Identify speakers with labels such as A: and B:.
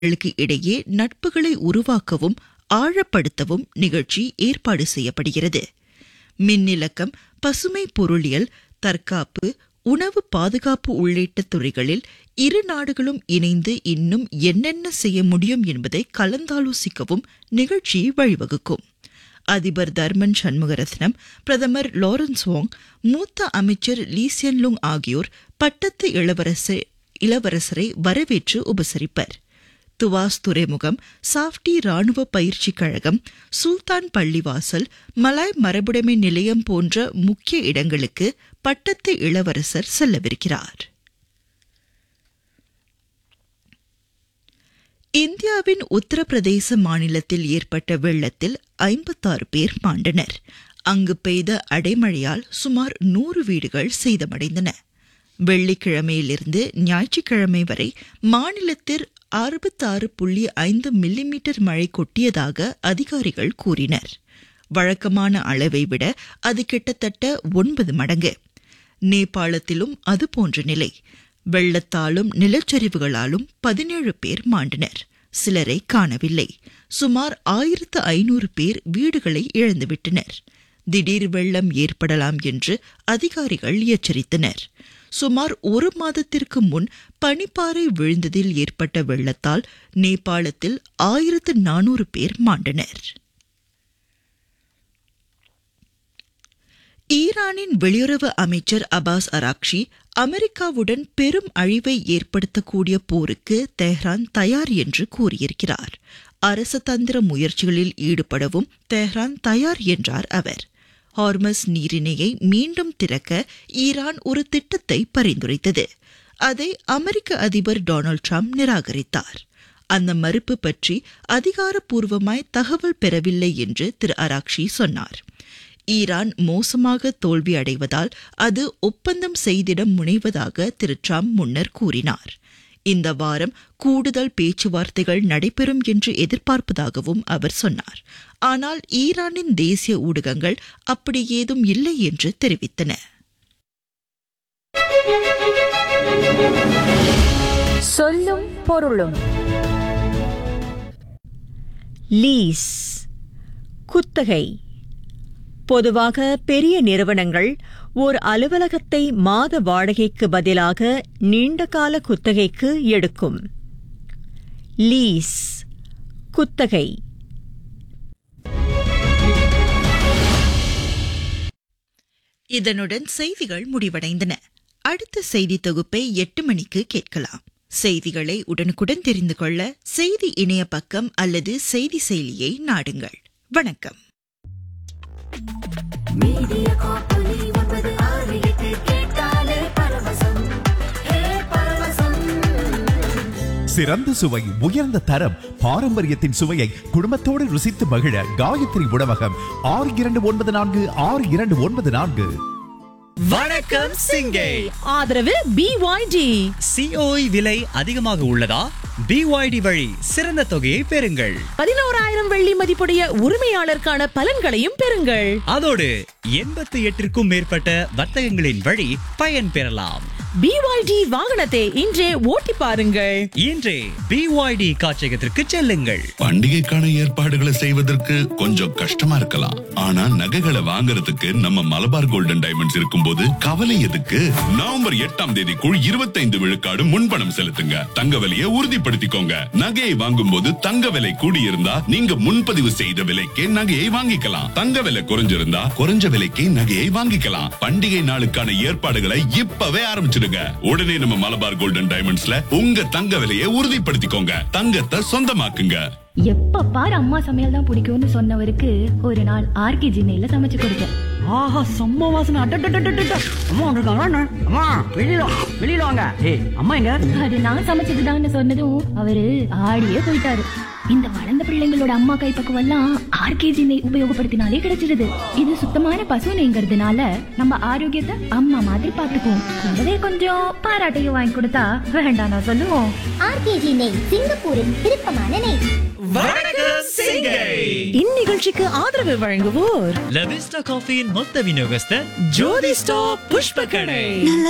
A: களுக்கு இடையே நட்புகளை உருவாக்கவும் ஆழப்படுத்தவும் நிகழ்ச்சி ஏற்பாடு செய்யப்படுகிறது மின்னிலக்கம் பசுமை பொருளியல் தற்காப்பு உணவு பாதுகாப்பு உள்ளிட்ட துறைகளில் இரு நாடுகளும் இணைந்து இன்னும் என்னென்ன செய்ய முடியும் என்பதை கலந்தாலோசிக்கவும் நிகழ்ச்சி வழிவகுக்கும் அதிபர் தர்மன் சண்முகரத்னம் பிரதமர் லாரன்ஸ் வாங் மூத்த அமைச்சர் லீசியன் லுங் ஆகியோர் பட்டத்து இளவரசை இளவரசரை வரவேற்று உபசரிப்பர் துவாஸ் துறைமுகம் சாஃப்டி ராணுவ பயிற்சி கழகம் சுல்தான் பள்ளிவாசல் மலாய் மரபுடைமை நிலையம் போன்ற முக்கிய இடங்களுக்கு பட்டத்து இளவரசர் செல்லவிருக்கிறார் இந்தியாவின் உத்தரப்பிரதேச மாநிலத்தில் ஏற்பட்ட வெள்ளத்தில் ஐம்பத்தாறு பேர் மாண்டனர் அங்கு பெய்த அடைமழையால் சுமார் நூறு வீடுகள் சேதமடைந்தன வெள்ளிக்கிழமையிலிருந்து ஞாயிற்றுக்கிழமை வரை மாநிலத்தில் அறுபத்தாறு புள்ளி ஐந்து மில்லிமீட்டர் மழை கொட்டியதாக அதிகாரிகள் கூறினர் வழக்கமான அளவை விட அது கிட்டத்தட்ட ஒன்பது மடங்கு நேபாளத்திலும் அதுபோன்ற நிலை வெள்ளத்தாலும் நிலச்சரிவுகளாலும் பதினேழு பேர் மாண்டனர் சிலரை காணவில்லை சுமார் ஆயிரத்து ஐநூறு பேர் வீடுகளை இழந்துவிட்டனர் திடீர் வெள்ளம் ஏற்படலாம் என்று அதிகாரிகள் எச்சரித்தனர் சுமார் ஒரு மாதத்திற்கு முன் பனிப்பாறை விழுந்ததில் ஏற்பட்ட வெள்ளத்தால் நேபாளத்தில் ஆயிரத்து நானூறு பேர் மாண்டனர் ஈரானின் வெளியுறவு அமைச்சர் அபாஸ் அராக்ஷி அமெரிக்காவுடன் பெரும் அழிவை ஏற்படுத்தக்கூடிய போருக்கு தெஹ்ரான் தயார் என்று கூறியிருக்கிறார் அரசதந்திர முயற்சிகளில் ஈடுபடவும் தெஹ்ரான் தயார் என்றார் அவர் ஹார்மஸ் நீரிணையை மீண்டும் திறக்க ஈரான் ஒரு திட்டத்தை பரிந்துரைத்தது அதை அமெரிக்க அதிபர் டொனால்ட் ட்ரம்ப் நிராகரித்தார் அந்த மறுப்பு பற்றி அதிகாரப்பூர்வமாய் தகவல் பெறவில்லை என்று திரு அராக்ஷி சொன்னார் ஈரான் மோசமாக தோல்வி அடைவதால் அது ஒப்பந்தம் செய்திட முனைவதாக திரு ட்ரம்ப் முன்னர் கூறினார் இந்த வாரம் கூடுதல் பேச்சுவார்த்தைகள் நடைபெறும் என்று எதிர்பார்ப்பதாகவும் அவர் சொன்னார் ஆனால் ஈரானின் தேசிய ஊடகங்கள் அப்படி ஏதும் இல்லை என்று தெரிவித்தன
B: சொல்லும் பொருளும் லீஸ் குத்தகை பொதுவாக பெரிய நிறுவனங்கள் ஓர் அலுவலகத்தை மாத வாடகைக்கு பதிலாக நீண்டகால குத்தகைக்கு எடுக்கும் லீஸ் குத்தகை
A: இதனுடன் செய்திகள் முடிவடைந்தன அடுத்த செய்தி தொகுப்பை எட்டு மணிக்கு கேட்கலாம் செய்திகளை உடனுக்குடன் தெரிந்து கொள்ள செய்தி இணைய பக்கம் அல்லது செய்தி செயலியை நாடுங்கள் வணக்கம்
C: மீடியா காப்பொலி ஒன்பது ஆறு எட்டு கேட்டாலே பரவசம் ஹே பரவசம்
D: சிறந்த சுவை உயர்ந்த தரம் பாரம்பரியத்தின் சுவையை குடும்பத்தோடு ருசித்து மகிழ காயத்ரி உணவகம் ஆறு இரண்டு ஒன்பது நான்கு ஆறு இரண்டு ஒன்பது நான்கு
E: வணக்கம் சிங்கை
B: ஆதரவு பிஒய்டி
E: சிஓஇ விலை அதிகமாக உள்ளதா பிஒய்டி வழி சிறந்த தொகையை பெறுங்கள்
B: பதினோராயிரம் வெள்ளி மதிப்புடைய உரிமையாளருக்கான பலன்களையும் பெறுங்கள்
E: அதோடு எண்பத்தி எட்டிற்கும் மேற்பட்ட வர்த்தகங்களின் வழி பயன் பெறலாம்
B: பிஒய்டி வாகனத்தை இன்றே ஓட்டி பாருங்கள்
E: இன்றே பிஒய்டி காட்சியகத்திற்கு செல்லுங்கள்
F: பண்டிகைக்கான ஏற்பாடுகளை செய்வதற்கு கொஞ்சம் கஷ்டமா இருக்கலாம் ஆனா நகைகளை வாங்குறதுக்கு நம்ம மலபார் கோல்டன் டைமண்ட்ஸ் இருக்கும்போது கவலை எதுக்கு நவம்பர் எட்டாம் தேதிக்குள் இருபத்தைந்து விழுக்காடு முன்பணம் செலுத்துங்க தங்க விலையை உறுதிப்படுத்திக்கோங்க நகையை வாங்கும் போது தங்க விலை கூடியிருந்தா நீங்க முன்பதிவு செய்த விலைக்கே நகையை வாங்கிக்கலாம் தங்க விலை குறைஞ்சிருந்தா குறைஞ்ச விலைக்கே நகையை வாங்கிக்கலாம் பண்டிகை நாளுக்கான ஏற்பாடுகளை இப்பவே ஆரம்பிச்சிடுங்க உடனே நம்ம மலபார் கோல்டன் டைமண்ட்ஸ்ல உங்க தங்க விலையை உறுதிப்படுத்திக்கோங்க தங்கத்தை சொந்தமாக்குங்க
G: எப்ப பாரு அம்மா சமையல் தான் பிடிக்கும்னு சொன்னவருக்கு ஒரு நாள் ஆர்கே ஜின்னையில சமைச்சு கொடுத்தேன்
H: ஆஹா செம்ம வாசனை அட்டட்டட்டட்டட்ட அம்மா வந்திருக்காங்களா என்ன? அம்மா வெளியில வா, வெளியில வாங்க ஏய் அம்மா எங்க
G: அது நான் சமைச்சதுதான்னு சொன்னதும் அவரு ஆடியே போயிட்டாரு இந்த வளர்ந்த பிள்ளைங்களோட அம்மா கைப்பக்குவம் எல்லாம் ஆர்கேஜி நெய் உபயோகப்படுத்தினாலே கிடைச்சிடுது இது சுத்தமான பசு நெய்ங்கிறதுனால நம்ம ஆரோக்கியத்தை அம்மா மாதிரி பாத்துக்குவோம் கூடவே கொஞ்சம் பாராட்டையும் வாங்கி கொடுத்தா வேண்டாம் நான் சொல்லுவோம்
I: ஆர்கேஜி நெய் சிங்கப்பூரின் விருப்பமான நெய்
E: வணக்கம் சிங்கை
B: இந்நிகழ்ச்சிக்கு ஆதரவு வழங்குவோர்
E: லவிஸ்டா காஃபியின் மொத்த விநியோகஸ்தர் ஜோதி ஸ்டாப் புஷ்ப கடை
C: நல்ல